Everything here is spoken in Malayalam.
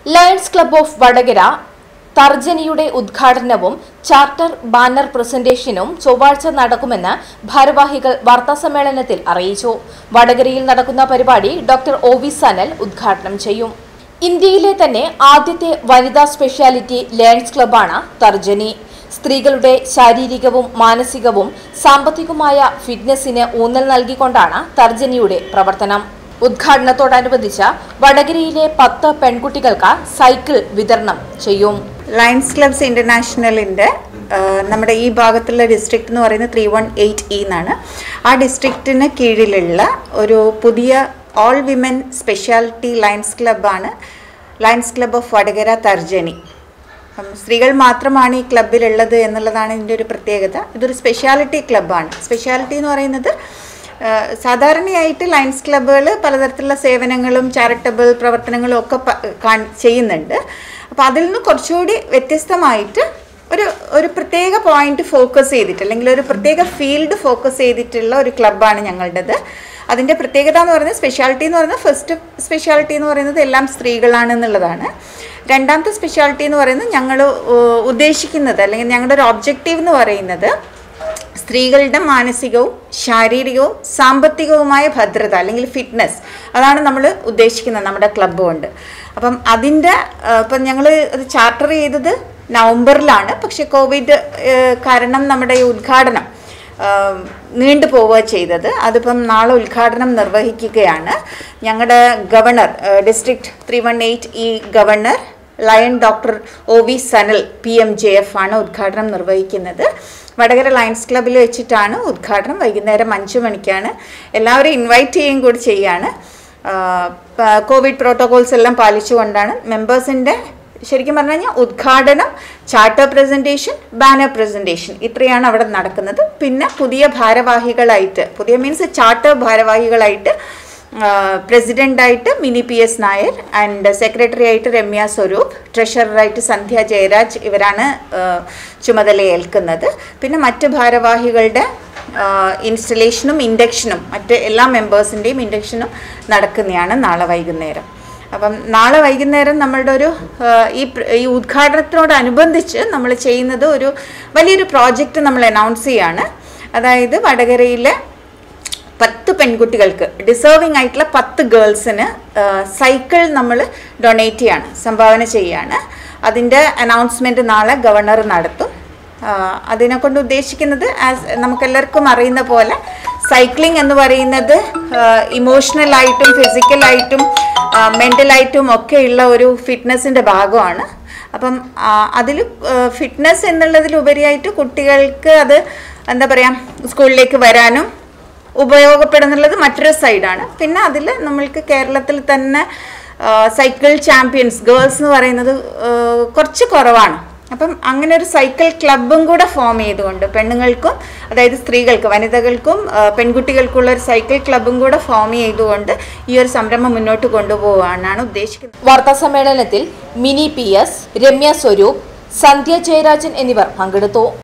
ലയൺസ് ക്ലബ്ബ് ഓഫ് വടകര തർജനിയുടെ ഉദ്ഘാടനവും ചാർട്ടർ ബാനർ പ്രസന്റേഷനും ചൊവ്വാഴ്ച നടക്കുമെന്ന് ഭാരവാഹികൾ വാർത്താസമ്മേളനത്തിൽ അറിയിച്ചു വടകരയിൽ നടക്കുന്ന പരിപാടി ഡോക്ടർ ഒ വി സനൽ ഉദ്ഘാടനം ചെയ്യും ഇന്ത്യയിലെ തന്നെ ആദ്യത്തെ വനിതാ സ്പെഷ്യാലിറ്റി ലയൺസ് ക്ലബ്ബാണ് തർജനി സ്ത്രീകളുടെ ശാരീരികവും മാനസികവും സാമ്പത്തികവുമായ ഫിറ്റ്നസിന് ഊന്നൽ നൽകിക്കൊണ്ടാണ് തർജനിയുടെ പ്രവർത്തനം ഉദ്ഘാടനത്തോടനുബന്ധിച്ച് വടകരയിലെ പത്ത് പെൺകുട്ടികൾക്ക് സൈക്കിൾ വിതരണം ചെയ്യും ലയൺസ് ക്ലബ്സ് ഇൻ്റർനാഷണലിൻ്റെ നമ്മുടെ ഈ ഭാഗത്തുള്ള ഡിസ്ട്രിക്റ്റ് എന്ന് പറയുന്നത് ത്രീ വൺ എയ്റ്റ് ഇ എന്നാണ് ആ ഡിസ്ട്രിക്റ്റിന് കീഴിലുള്ള ഒരു പുതിയ ഓൾ വിമൻ സ്പെഷ്യാലിറ്റി ലയൺസ് ക്ലബ്ബാണ് Lions club of Vadakara Tharjani അപ്പം സ്ത്രീകൾ മാത്രമാണ് ഈ ക്ലബിലുള്ളത് എന്നുള്ളതാണ് ഇതിൻ്റെ ഒരു പ്രത്യേകത ഇതൊരു സ്പെഷ്യാലിറ്റി ക്ലബ്ബാണ് സ്പെഷ്യാലിറ്റി എന്ന് പറയുന്നത് ആഹ് സാധാരണയായിട്ട് ലയൺസ് ക്ലബ്ബുകൾ പലതരത്തിലുള്ള സേവനങ്ങളും ചാരിറ്റബിൾ പ്രവർത്തനങ്ങളും ഒക്കെ പ- കാൺ- ചെയ്യുന്നുണ്ട് അപ്പോൾ അതിൽ നിന്ന് കുറച്ചുകൂടി വ്യത്യസ്തമായിട്ട് ഒരു ഒരു പ്രത്യേക പോയിന്റ് ഫോക്കസ് ചെയ്തിട്ട് അല്ലെങ്കിൽ ഒരു പ്രത്യേക ഫീൽഡ് ഫോക്കസ് ചെയ്തിട്ടുള്ള ഒരു ക്ലബ്ബാണ് ഞങ്ങളുടേത് അതിൻ്റെ പ്രത്യേകത എന്ന് പറയുന്നത് സ്പെഷ്യാലിറ്റി എന്ന് പറയുന്നത് ഫസ്റ്റ് സ്പെഷ്യാലിറ്റി എന്ന് പറയുന്നത് എല്ലാം സ്ത്രീകളാണ് എന്നുള്ളതാണ് രണ്ടാമത്തെ സ്പെഷ്യാലിറ്റി എന്ന് പറയുന്നത് ഞങ്ങൾ ഉദ്ദേശിക്കുന്നത് അല്ലെങ്കിൽ ഞങ്ങളുടെ ഒരു ഒബ്ജക്റ്റീവ് എന്ന് പറയുന്നത് സ്ത്രീകളുടെ മാനസികവും ശാരീരികവും സാമ്പത്തികവുമായ ഭദ്രത അല്ലെങ്കിൽ ഫിറ്റ്നസ് അതാണ് നമ്മൾ ഉദ്ദേശിക്കുന്നത് നമ്മുടെ ക്ലബ്ബ് കൊണ്ട് അപ്പം അതിൻ്റെ ഇപ്പം ഞങ്ങൾ അത് ചാർട്ടർ ചെയ്തത് നവംബറിലാണ് പക്ഷെ കോവിഡ് ഏഹ്, കാരണം നമ്മുടെ ഈ ഉദ്ഘാടനം ആഹ്, നീണ്ടു പോവുക ചെയ്തത് അതിപ്പം നാളെ ഉദ്ഘാടനം നിർവഹിക്കുകയാണ് ഞങ്ങളുടെ governor district three one eight ഈ governor Lion doctor O V Sanal P M J F ആണ് ഉദ്ഘാടനം നിർവഹിക്കുന്നത് വടകര ലയൺസ് ക്ലബ്ബിൽ വെച്ചിട്ടാണ് ഉദ്ഘാടനം വൈകുന്നേരം അഞ്ച് മണിക്കാണ് എല്ലാവരും ഇൻവൈറ്റ് ചെയ്യുകയും കൂടി ചെയ്യാണ് ആഹ് പ- കോവിഡ് പ്രോട്ടോകോൾസ് എല്ലാം പാലിച്ചുകൊണ്ടാണ് മെമ്പേഴ്സിൻ്റെ ശരിക്കും പറഞ്ഞു കഴിഞ്ഞാൽ ഉദ്ഘാടനം ചാർട്ടർ പ്രസൻറ്റേഷൻ ബാനർ പ്രസൻറ്റേഷൻ ഇത്രയാണ് അവിടെ നടക്കുന്നത് പിന്നെ പുതിയ ഭാരവാഹികളായിട്ട് പുതിയ മീൻസ് ചാർട്ടർ ഭാരവാഹികളായിട്ട് പ്രസിഡൻ്റായിട്ട് Mini P S Nair and secretary ആയിട്ട് രമ്യ സ്വരൂപ് ട്രഷററായിട്ട് സന്ധ്യ ജയരാജ് ഇവരാണ് ആ, ചുമതലയേൽക്കുന്നത് പിന്നെ മറ്റ് ഭാരവാഹികളുടെ ഇൻസ്റ്റലേഷനും ഇൻഡക്ഷനും മറ്റ് എല്ലാ മെമ്പേഴ്സിൻ്റെയും ഇൻഡക്ഷനും നടക്കുന്നതാണ് നാളെ വൈകുന്നേരം അപ്പം നാളെ വൈകുന്നേരം നമ്മളുടെ ഒരു ആ, ഈ പ്ര- ഈ ഉദ്ഘാടനത്തിനോടനുബന്ധിച്ച് നമ്മൾ ചെയ്യുന്നത് ഒരു വലിയൊരു പ്രോജക്റ്റ് നമ്മൾ അനൗൺസ് ചെയ്യാണ് അതായത് വടകരയിലെ പത്ത് പെൺകുട്ടികൾക്ക് ഡിസേർവിംഗ് ആയിട്ടുള്ള പത്ത് ഗേൾസിന് സൈക്കിൾ നമ്മൾ ഡൊണേറ്റ് ചെയ്യാണ് സംഭാവന ചെയ്യാണ് അതിൻ്റെ അനൗൺസ്മെൻറ്റ് നാളെ ഗവർണർ നടത്തും ആഹ് അതിനെ കൊണ്ട് ഉദ്ദേശിക്കുന്നത് ആസ് നമുക്കെല്ലാവർക്കും അറിയുന്ന പോലെ സൈക്ലിംഗ് എന്ന് പറയുന്നത് ഇമോഷണലായിട്ടും ഫിസിക്കലായിട്ടും മെൻ്റലായിട്ടും ഒക്കെ ഉള്ള ഒരു ഫിറ്റ്നസ്സിൻ്റെ ഭാഗമാണ് അപ്പം അതിൽ ഫിറ്റ്നസ് എന്നുള്ളതിലുപരിയായിട്ട് കുട്ടികൾക്ക് അത് എന്താ പറയുക സ്കൂളിലേക്ക് വരാനും ഉപയോഗപ്പെടുന്നുള്ളത് മറ്റൊരു സൈഡാണ് പിന്നെ അതിൽ നമ്മൾക്ക് കേരളത്തിൽ തന്നെ സൈക്കിൾ ചാമ്പ്യൻസ് ഗേൾസ് എന്ന് പറയുന്നത് ആ, കുറച്ച് കുറവാണ് അപ്പം അങ്ങനെ ഒരു സൈക്കിൾ ക്ലബും കൂടെ ഫോം ചെയ്തുകൊണ്ട് പെണ്ണുങ്ങൾക്കും അതായത് സ്ത്രീകൾക്ക് വനിതകൾക്കും ആ, പെൺകുട്ടികൾക്കുള്ള ഒരു സൈക്കിൾ ക്ലബും കൂടെ ഫോം ചെയ്തുകൊണ്ട് ഈ ഒരു സംരംഭം മുന്നോട്ട് കൊണ്ടുപോകാനാണ് ഉദ്ദേശിക്കുന്നത് വാർത്താസമ്മേളനത്തിൽ മിനി പി എസ് രമ്യ സ്വരൂപ് സന്ധ്യ ജയരാജൻ എന്നിവർ പങ്കെടുത്തു